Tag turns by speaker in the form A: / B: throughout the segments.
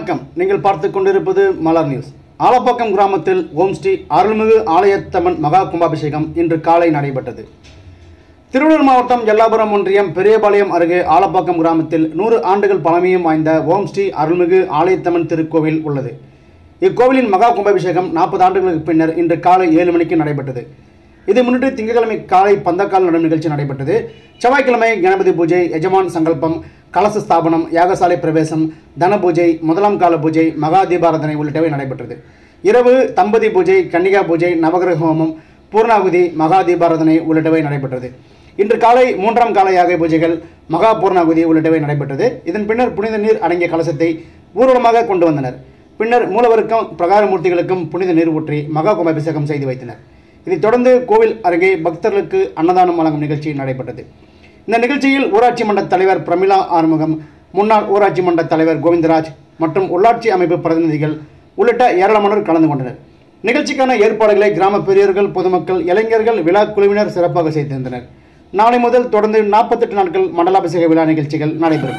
A: வணக்கம் நீங்கள் பார்த்து கொண்டிருப்பது மலர் நியூஸ் ஆலப்பாக்கம் கிராமத்தில் ஓம் ஸ்ரீ அருள்மிகு ஆலயத்தம்மன் மகா கும்பாபிஷேகம் இன்று காலை நடைபெற்றது திருவள்ளூர் மாவட்டம் எல்லாபுரம் ஒன்றியம் பெரியபாளையம் அருகே ஆலப்பாக்கம் கிராமத்தில் நூறு ஆண்டுகள் பழமையும் வாய்ந்த ஓம் ஸ்ரீ அருள்மிகு ஆலயத்தம்மன் திருக்கோவில் உள்ளது இக்கோவிலின் மகா கும்பாபிஷேகம் நாற்பது ஆண்டுகளுக்கு பின்னர் இன்று காலை ஏழு மணிக்கு நடைபெற்றது இதை முன்னிட்டு திங்கட்கிழமை காலை பந்தக்கால் நடும் நிகழ்ச்சி நடைபெற்றது செவ்வாய்க்கிழமை கணபதி பூஜை எஜமான் சங்கல்பம் கலச ஸ்தாபனம் யாகசாலை பிரவேசம் தன பூஜை முதலாம் கால பூஜை மகா தீபாராதனை உள்ளிட்டவை நடைபெற்றது இரவு தம்பதி பூஜை கன்னிகா பூஜை நவகிரக ஹோமம் பூர்ணாகுதி மகா தீபாராதனை உள்ளிட்டவை நடைபெற்றது இன்று காலை மூன்றாம் கால யாகை பூஜைகள் மகா பூர்ணாகுதி உள்ளிட்டவை நடைபெற்றது இதன் பின்னர் புனித நீர் அடங்கிய கலசத்தை ஊர்வலமாக கொண்டு வந்தனர் பின்னர் மூலவருக்கும் பிரகாரமூர்த்திகளுக்கும் புனித நீர் ஊற்றி மகா கும்பாபிஷேகம் செய்து வைத்தனர் இதைத் தொடர்ந்து கோவில் அருகே பக்தர்களுக்கு அன்னதானம் வழங்கும் நிகழ்ச்சி நடைபெற்றது இந்த நிகழ்ச்சியில் ஊராட்சி மன்ற தலைவர் பிரமிளா ஆறுமுகம் முன்னாள் ஊராட்சி மன்ற தலைவர் கோவிந்தராஜ் மற்றும் உள்ளாட்சி அமைப்பு பிரதிநிதிகள் உள்ளிட்ட ஏராளமானோர் கலந்து கொண்டனர் நிகழ்ச்சிக்கான ஏற்பாடுகளை கிராம பெரியவர்கள் பொதுமக்கள் இளைஞர்கள் விழா குழுவினர் சிறப்பாக செய்திருந்தனர் நாளை முதல் தொடர்ந்து நாற்பத்தெட்டு நாட்கள் மண்டலாபிஷேக விழா நிகழ்ச்சிகள் நடைபெறும்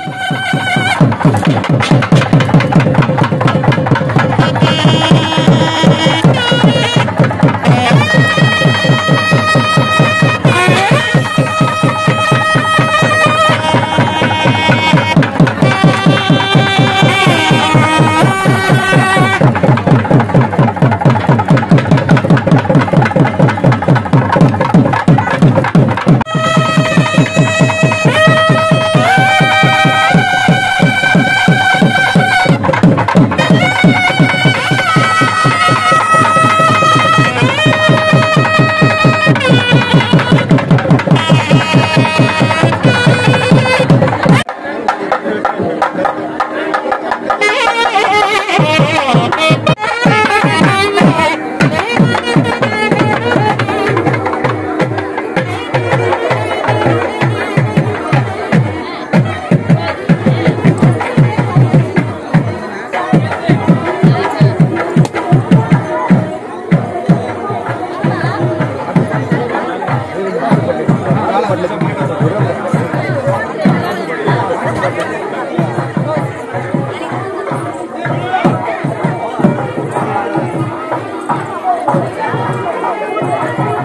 B: Thank